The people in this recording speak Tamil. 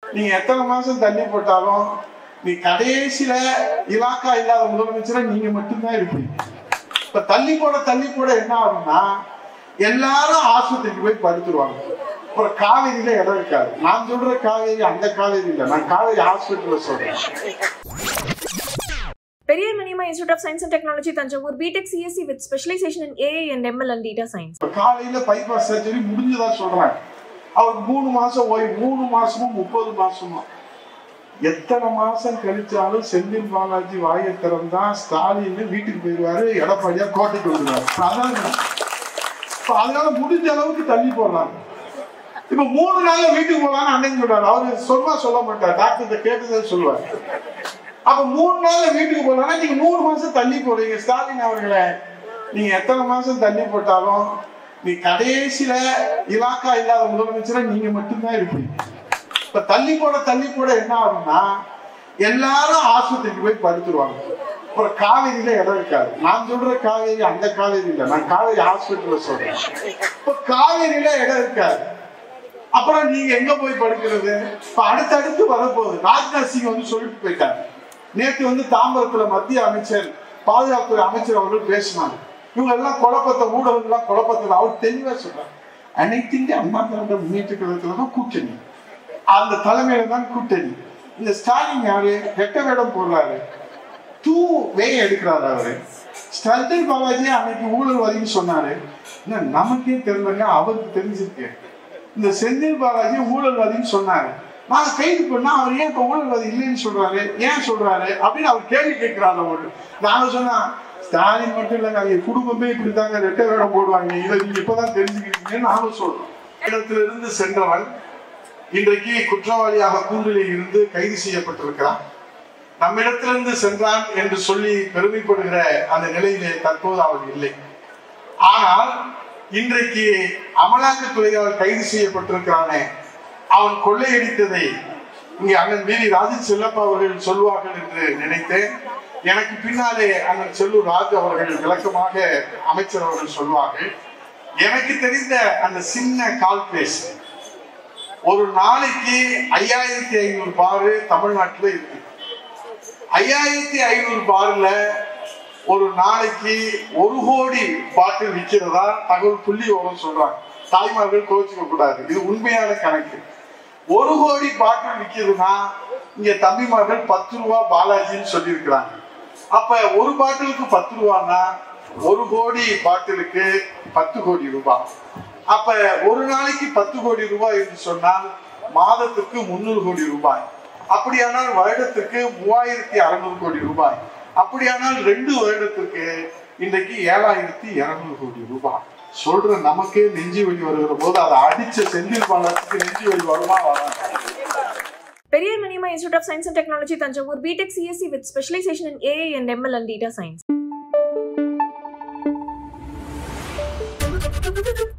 நீங்க எத்தனை மாசம் தள்ளி போட்டாலும் நீ கடைசியில இலாக்கா இல்லாத முதலமைச்சரா நீங்க மட்டும்தான் இருப்பீங்க இப்ப தள்ளி போட தள்ளி போட என்ன ஆகும்னா எல்லாரும் ஆஸ்பத்திரிக்கு போய் படுத்துருவாங்க அப்புறம் காவேரியில இடம் இருக்காது நான் சொல்ற காவேரி அந்த காவேரி இல்ல நான் காவேரி ஹாஸ்பிட்டல்ல சொல்றேன் Periyar Maniamma Institute of Science and Technology, Tanjavur, BTech CSC with specialization in AI and ML and data science. இப்ப காலையில பைபாஸ் சர்ஜரி முடிஞ்சதா சொல்றாங்க அவருக்கு மூணு மாசம் ஓய்வு மூணு மாசமும் முப்பது மாசமா எத்தனை மாசம் கழிச்சாலும் செந்தில் பாலாஜி வாயை திறந்தா ஸ்டாலின் வீட்டுக்கு போயிடுவாரு எடப்பாடியா கோட்டைக்கு வந்துருவாரு இப்ப அதான் இப்ப அதனால முடிஞ்ச அளவுக்கு தள்ளி போடுறாங்க இப்ப மூணு நாள்ல வீட்டுக்கு போலான்னு அன்னைக்கு சொல்றாரு அவரு சொன்னா சொல்ல மாட்டார் டாக்டர் கேட்டதை சொல்லுவார் அப்ப மூணு நாள்ல வீட்டுக்கு போனா நீங்க மூணு மாசம் தள்ளி போடுறீங்க ஸ்டாலின் அவர்களே நீங்க எத்தனை மாசம் தள்ளி போட்டாலும் நீ கடைசியில இலாக்கா இல்லாத முதலமைச்சரா நீங்க மட்டும்தான் இருப்பீங்க இப்ப தள்ளி போட தள்ளி போட என்ன ஆகும்னா எல்லாரும் ஆஸ்பத்திரிக்கு போய் படுத்துருவாங்க அப்புறம் காவேரியில இடம் இருக்காது நான் சொல்ற காவேரி அந்த காவேரி இல்ல நான் காவேரி ஹாஸ்பிட்டல்ல சொல்றேன் இப்ப காவேரியில இடம் இருக்காது அப்புறம் நீங்க எங்க போய் படுக்கிறது இப்ப அடுத்தடுத்து வரப்போகுது ராஜ்நாத் சிங் வந்து சொல்லிட்டு போயிட்டாரு நேற்று வந்து தாம்பரத்துல மத்திய அமைச்சர் பாதுகாப்புத்துறை அமைச்சர் அவர்கள் பேசினாங்க இவங்க எல்லாம் குழப்பத்தை ஊடகங்கள் எல்லாம் குழப்பத்தில் அவர் தெளிவா சொல்றாரு அனைத்து இந்திய அண்ணா திராவிட முன்னேற்ற கழகத்துல தான் கூட்டணி அந்த தலைமையில தான் கூட்டணி இந்த ஸ்டாலின் யாரு ரெட்ட வேடம் போடுறாரு டூ வே எடுக்கிறாரு அவரு ஸ்டல்டர் பாலாஜி அன்னைக்கு ஊழல்வாதின்னு சொன்னாரு என்ன நமக்கே தெரியலங்க அவருக்கு தெரிஞ்சிருக்கு இந்த செந்தில் பாலாஜி ஊழல்வாதின்னு சொன்னாரு நாங்க கைது பண்ணா அவர் ஏன் இப்ப ஊழல்வாதி இல்லைன்னு சொல்றாரு ஏன் சொல்றாரு அப்படின்னு அவர் கேள்வி கேட்கிறாரு அவரு நாங்க சொன்னா ஸ்டாலின் மட்டும் இல்லைங்க அவங்க குடும்பமே இப்படித்தாங்க ரெட்டை வேடம் போடுவாங்க இதை நீங்க இப்பதான் தெரிஞ்சுக்கிறீங்கன்னு நானும் சொல்றோம் இடத்துல இருந்து சென்றவன் இன்றைக்கு குற்றவாளியாக கூண்டிலில் இருந்து கைது செய்யப்பட்டிருக்கிறான் நம்மிடத்திலிருந்து சென்றான் என்று சொல்லி பெருமைப்படுகிற அந்த நிலையிலே தற்போது அவன் இல்லை ஆனால் இன்றைக்கு அமலாக்கத்துறையால் கைது செய்யப்பட்டிருக்கிறானே அவன் கொள்ளையடித்ததை இங்கே அண்ணன் வீரி ராஜன் செல்லப்பா அவர்கள் சொல்வார்கள் என்று நினைத்தேன் எனக்கு பின்னாலே அண்ணன் செல்லூர் ராஜ் அவர்கள் விளக்கமாக அமைச்சர் அவர்கள் சொல்வார்கள் எனக்கு தெரிந்த அந்த சின்ன கால் பேஸ் ஒரு நாளைக்கு ஐயாயிரத்தி ஐநூறு பாரு தமிழ்நாட்டில் இருக்கு ஐயாயிரத்தி ஐநூறு பார்ல ஒரு நாளைக்கு ஒரு கோடி பாட்டில் விற்கிறதா தகவல் புள்ளி வரும் சொல்றாங்க தாய்மார்கள் கோச்சிக்க கூடாது இது உண்மையான கணக்கு ஒரு கோடி பாட்டில் விற்கிறதுனா இங்க தம்பிமார்கள் பத்து ரூபா பாலாஜின்னு சொல்லியிருக்கிறாங்க அப்ப ஒரு பாட்டிலுக்கு பத்து ரூபான்னா ஒரு கோடி பாட்டிலுக்கு பத்து கோடி ரூபாய் அப்ப ஒரு நாளைக்கு பத்து கோடி ரூபாய் என்று சொன்னால் மாதத்துக்கு முன்னூறு கோடி ரூபாய் அப்படியானால் வருடத்துக்கு மூவாயிரத்தி அறுநூறு கோடி ரூபாய் அப்படியானால் ரெண்டு வருடத்துக்கு இன்றைக்கு ஏழாயிரத்தி இருநூறு கோடி ரூபாய் சொல்ற நமக்கே நெஞ்சு வலி வருகிற போது அதை அடிச்ச செந்தில் பாலத்துக்கு நெஞ்சு வலி வருமா வராது Periyar Maniamma Institute of Science and Technology, Tanjavur, BTech CSC with specialization in AI and ML and data science.